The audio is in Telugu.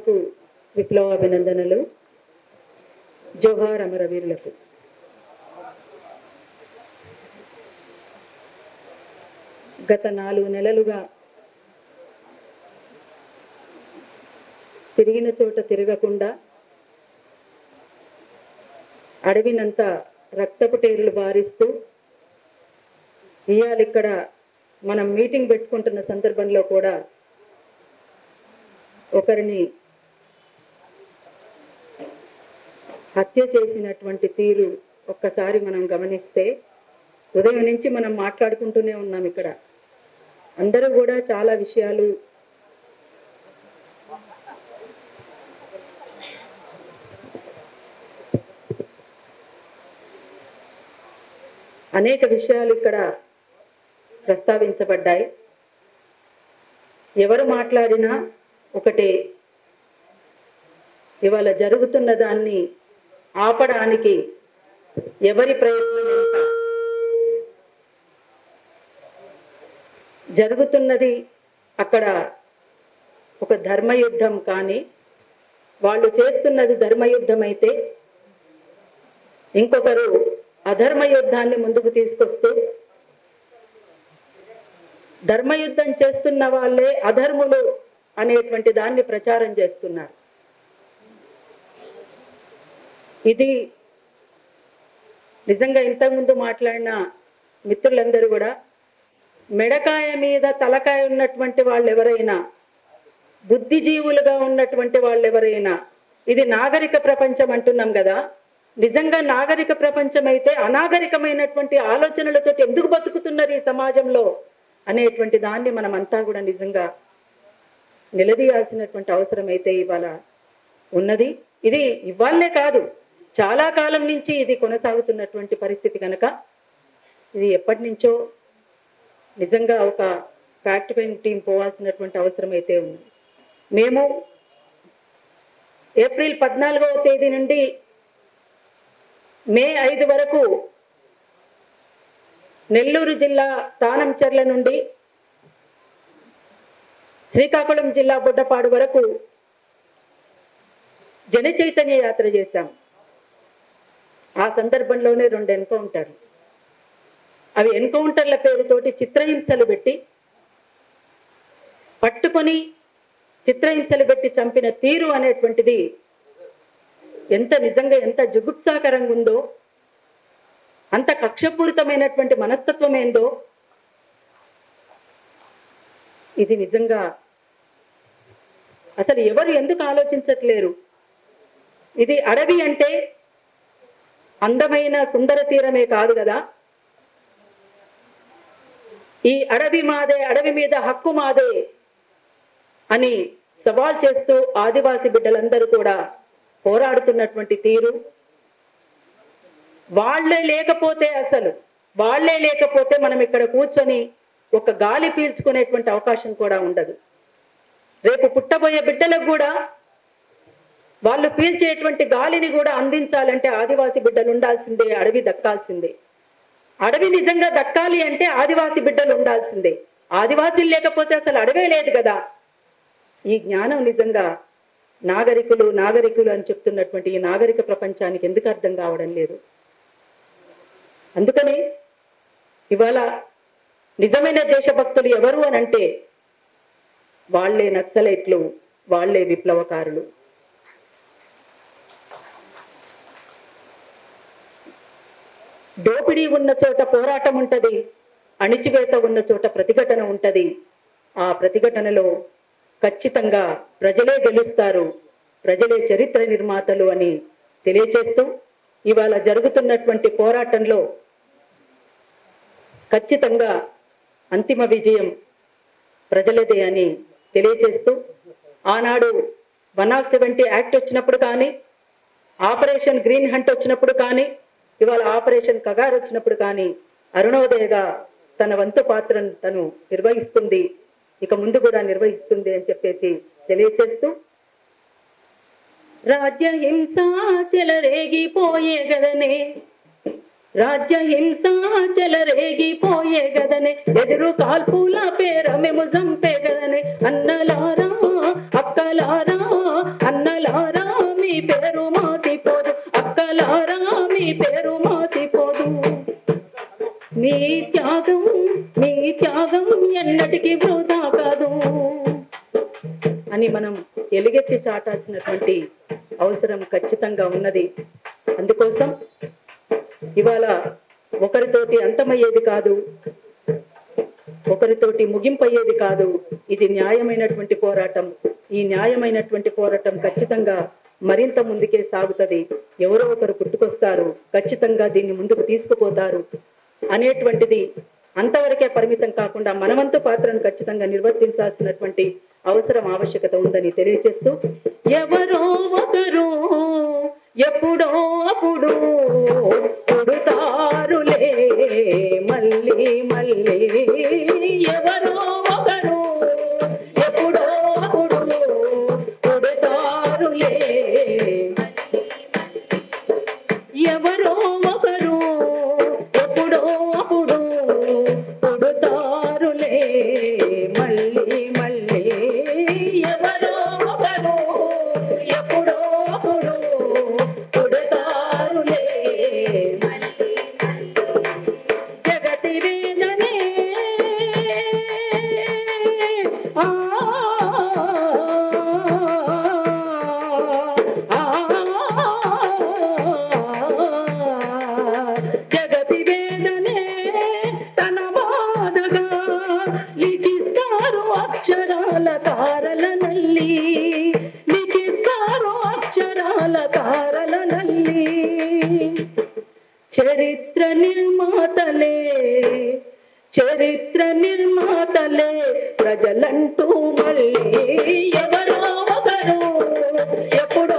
అమరవీరులకు విప్లవాభినందనలు జోహార్ అమరవీరులకు గత నాలుగు నెలలుగా తిరిగిన చోట తిరగకుండా అడవినంతా రక్తపు టేర్లు బారిస్తూ ఇవాళ ఇక్కడ మనం మీటింగ్ పెట్టుకుంటున్న సందర్భంలో కూడా ఒకరిని హత్య చేసినటువంటి తీరు ఒక్కసారి మనం గమనిస్తే ఉదయం నుంచి మనం మాట్లాడుకుంటూనే ఉన్నాం ఇక్కడ అందరూ కూడా చాలా విషయాలు అనేక విషయాలు ఇక్కడ ప్రస్తావించబడ్డాయి ఎవరు మాట్లాడినా ఒకటే ఇవాళ జరుగుతున్న దాన్ని ఆపడానికి ఎవరి ప్రయత్నం ఎంత జరుగుతున్నది అక్కడ ఒక ధర్మయుద్ధం కానీ వాళ్ళు చేస్తున్నది ధర్మయుద్ధం అయితే ఇంకొకరు అధర్మ యుద్ధాన్ని ముందుకు తీసుకొస్తూ ధర్మయుద్ధం చేస్తున్న వాళ్ళే అధర్ములు అనేటువంటి దాన్ని ప్రచారం చేస్తున్నారు ఇది నిజంగా ఇంతకుముందు మాట్లాడిన మిత్రులందరూ కూడా మెడకాయ మీద తలకాయ ఉన్నటువంటి వాళ్ళు ఎవరైనా బుద్ధిజీవులుగా ఉన్నటువంటి వాళ్ళు ఎవరైనా ఇది నాగరిక ప్రపంచం అంటున్నాం కదా నిజంగా నాగరిక ప్రపంచం అయితే అనాగరికమైనటువంటి ఆలోచనలతో ఎందుకు బతుకుతున్నారు ఈ సమాజంలో అనేటువంటి దాన్ని మనం అంతా కూడా నిజంగా నిలదీయాల్సినటువంటి అవసరం అయితే ఇవాళ ఉన్నది ఇది ఇవాళనే కాదు చాలా కాలం నుంచి ఇది కొనసాగుతున్నటువంటి పరిస్థితి కనుక ఇది ఎప్పటి నుంచో నిజంగా ఒక ఫ్యాక్ట్ పైన టీం పోవాల్సినటువంటి అవసరం అయితే ఉంది మేము ఏప్రిల్ పద్నాలుగవ తేదీ నుండి మే ఐదు వరకు నెల్లూరు జిల్లా తానంచెర్ల నుండి శ్రీకాకుళం జిల్లా బుడ్డపాడు వరకు జన చైతన్య యాత్ర చేశాం ఆ సందర్భంలోనే రెండు ఎన్కౌంటర్లు అవి ఎన్కౌంటర్ల పేరుతోటి చిత్రహింసలు పెట్టి పట్టుకొని చిత్రహింసలు పెట్టి చంపిన తీరు అనేటువంటిది ఎంత నిజంగా ఎంత జుగుప్సాకరంగా ఉందో అంత కక్షపూరితమైనటువంటి మనస్తత్వం ఏందో ఇది నిజంగా అసలు ఎవరు ఎందుకు ఆలోచించట్లేరు ఇది అడవి అంటే అందమైన సుందర తీరమే కాదు కదా ఈ అడవి మాదే అడవి మీద హక్కు మాదే అని సవాల్ చేస్తూ ఆదివాసి బిడ్డలందరూ కూడా పోరాడుతున్నటువంటి తీరు వాళ్లే లేకపోతే అసలు వాళ్లే లేకపోతే మనం ఇక్కడ కూర్చొని ఒక గాలి పీల్చుకునేటువంటి అవకాశం కూడా ఉండదు రేపు పుట్టబోయే బిడ్డలకు కూడా వాళ్ళు పీల్చేటువంటి గాలిని కూడా అందించాలంటే ఆదివాసి బిడ్డలు ఉండాల్సిందే అడవి దక్కాల్సిందే అడవి నిజంగా దక్కాలి అంటే ఆదివాసి బిడ్డలు ఉండాల్సిందే ఆదివాసీలు లేకపోతే అసలు అడవే లేదు కదా ఈ జ్ఞానం నిజంగా నాగరికులు నాగరికులు అని చెప్తున్నటువంటి ఈ నాగరిక ప్రపంచానికి ఎందుకు అర్థం కావడం లేదు అందుకని ఇవాళ నిజమైన దేశభక్తులు ఎవరు అని అంటే వాళ్లే నక్సలైట్లు వాళ్లే విప్లవకారులు దోపిడీ ఉన్న చోట పోరాటం ఉంటది అణిచివేత ఉన్న చోట ప్రతిఘటన ఉంటది ఆ ప్రతిఘటనలో ఖచ్చితంగా ప్రజలే గెలుస్తారు ప్రజలే చరిత్ర నిర్మాతలు అని తెలియచేస్తూ ఇవాళ జరుగుతున్నటువంటి పోరాటంలో ఖచ్చితంగా అంతిమ విజయం ప్రజలదే అని తెలియచేస్తూ ఆనాడు వన్ ఆఫ్ సెవెంటీ యాక్ట్ వచ్చినప్పుడు కానీ ఆపరేషన్ గ్రీన్ హంట్ వచ్చినప్పుడు కానీ ఇవాళ ఆపరేషన్ కగార్ వచ్చినప్పుడు కానీ అరుణోదయగా తన వంతు పాత్రను తను నిర్వహిస్తుంది ఇక ముందు కూడా నిర్వహిస్తుంది అని చెప్పేసి తెలియచేస్తూ రాజ్య హింస చెలరేగిపోయే గదనే రాజ్య హింస చెలరేగిపోయే గదనే ఎదురు కాల్పుల పేర మేము చంపే గదనే అన్నలారా అక్కలారా మీ పేరు మాసిపోదు అక్కలారా మీ పేరు మాసిపోదు మీ త్యాగం మీ త్యాగం ఎన్నటికీ వృధా కాదు అని మనం ఎలుగెత్తి చాటాల్సినటువంటి అవసరం ఖచ్చితంగా ఉన్నది అందుకోసం ఇవాళ ఒకరితోటి అంతమయ్యేది కాదు ఒకరితోటి ముగింపయ్యేది కాదు ఇది న్యాయమైనటువంటి పోరాటం ఈ న్యాయమైనటువంటి పోరాటం ఖచ్చితంగా మరింత ముందుకే సాగుతది ఎవరో ఒకరు పుట్టుకొస్తారు ఖచ్చితంగా దీన్ని ముందుకు తీసుకుపోతారు అనేటువంటిది అంతవరకే పరిమితం కాకుండా మనవంతు పాత్రను ఖచ్చితంగా నిర్వర్తించాల్సినటువంటి అవసరం ఆవశ్యకత ఉందని తెలియజేస్తూ ఎవరో ఒకరు ఎప్పుడో అప్పుడు పుడతారులే మళ్ళీ మళ్ళీ ఎవరో ఒకరు ఎప్పుడో అప్పుడు పుడతారులే ఎవరో ఒకరు ఎప్పుడో అప్పుడు పుడతారులే మళ్ళీ మళ్ళీ ఎవరో ఒకరు ఎప్పుడో అప్పుడు పుడతారులే జగతి వేదనే ఆ జగతి వేదనే తన బాధగా లిఖిస్తారు అక్షరాల తారల నల్లి లిఖిస్తారు అక్షరాల తారల నల్లి చరిత్ర నిర్మాతలే చరిత్ర నిర్మాతలే ప్రజలంటూ మళ్ళీ ఎవరో ఒకరు ఎప్పుడు